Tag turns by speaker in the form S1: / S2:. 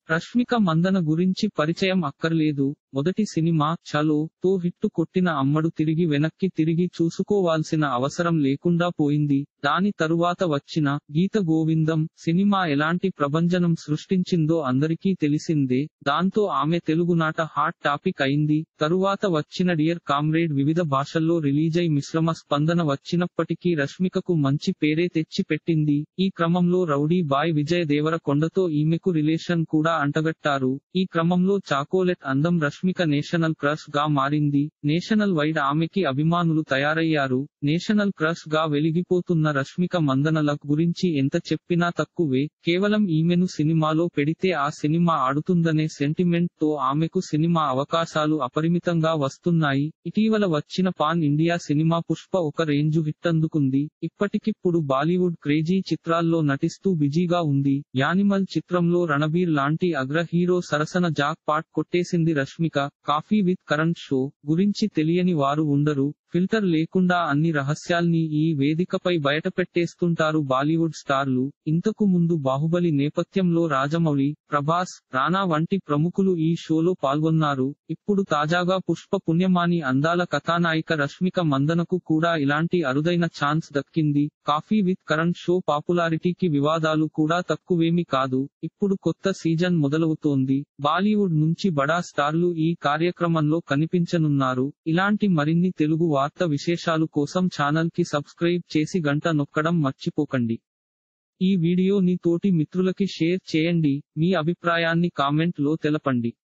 S1: రష్మిక మందన గురించి పరిచయం అక్కర్లేదు మొదటి సినిమా చలో తో హిట్టు కొట్టిన అమ్మడు తిరిగి వెనక్కి తిరిగి చూసుకోవాల్సిన అవసరం లేకుండా పోయింది దాని తరువాత వచ్చిన గీత గోవిందం సినిమా ఎలాంటి ప్రభంజనం సృష్టించిందో అందరికీ తెలిసిందే దాంతో ఆమె తెలుగునాట హాట్ టాపిక్ అయింది తరువాత వచ్చిన డియర్ కామ్రేడ్ వివిధ భాషల్లో రిలీజై మిశ్రమ స్పందన వచ్చినప్పటికీ రష్మికకు మంచి పేరే తెచ్చి పెట్టింది ఈ క్రమంలో రౌడీ బాయ్ విజయ్ దేవరకొండతో ఈమెకు రిలేషన్ కూడా అంటగట్టారు ఈ క్రమంలో చాకోలెట్ అందం రష్మిక నేషనల్ క్రష్ గా మారింది నేషనల్ వైడ్ ఆమెకి అభిమానులు తయారయ్యారు నేషనల్ క్రష్ గా వెలిగిపోతున్న రష్మిక మందనల గురించి ఎంత చెప్పినా తక్కువే కేవలం ఈమెను సినిమాలో పెడితే ఆ సినిమా ఆడుతుందనే సెంటిమెంట్ తో ఆమెకు సినిమా అవకాశాలు అపరిమితంగా వస్తున్నాయి ఇటీవల వచ్చిన పాన్ ఇండియా సినిమా పుష్ప ఒక రేంజు హిట్ అందుకుంది ఇప్పటికిప్పుడు బాలీవుడ్ క్రేజీ చిత్రాల్లో నటిస్తూ బిజీగా ఉంది యానిమల్ చిత్రంలో రణబీర్ లాంటి అగ్ర హీరో సరసన జాక్ పాట్ కొట్టేసింది Rashmika coffee with Karan show గురించి తెలియని వారు ఉండరు ఫిల్టర్ లేకుండా అన్ని రహస్యాల్ని ఈ వేదికపై బయటపెట్టేస్తుంటారు బాలీవుడ్ స్టార్లు ఇంతకు ముందు బాహుబలి నేపథ్యంలో రాజమౌళి ప్రభాస్ రానా వంటి ప్రముఖులు ఈ షోలో పాల్గొన్నారు ఇప్పుడు తాజాగా పుష్ప పుణ్యమాని అందాల కథానాయిక రష్మిక మందనకు కూడా ఇలాంటి అరుదైన ఛాన్స్ దక్కింది కాఫీ విత్ కరెంట్ షో పాపులారిటీకి వివాదాలు కూడా తక్కువేమి కాదు ఇప్పుడు కొత్త సీజన్ మొదలవుతోంది బాలీవుడ్ నుంచి బడా స్టార్లు ఈ కార్యక్రమంలో కనిపించనున్నారు ఇలాంటి మరిన్ని తెలుగు వార్త విశేషాలు కోసం ఛానల్ కి సబ్స్క్రైబ్ చేసి గంట నొక్కడం మర్చిపోకండి ఈ వీడియోని తోటి మిత్రులకి షేర్ చేయండి మీ అభిప్రాయాన్ని కామెంట్ లో తెలపండి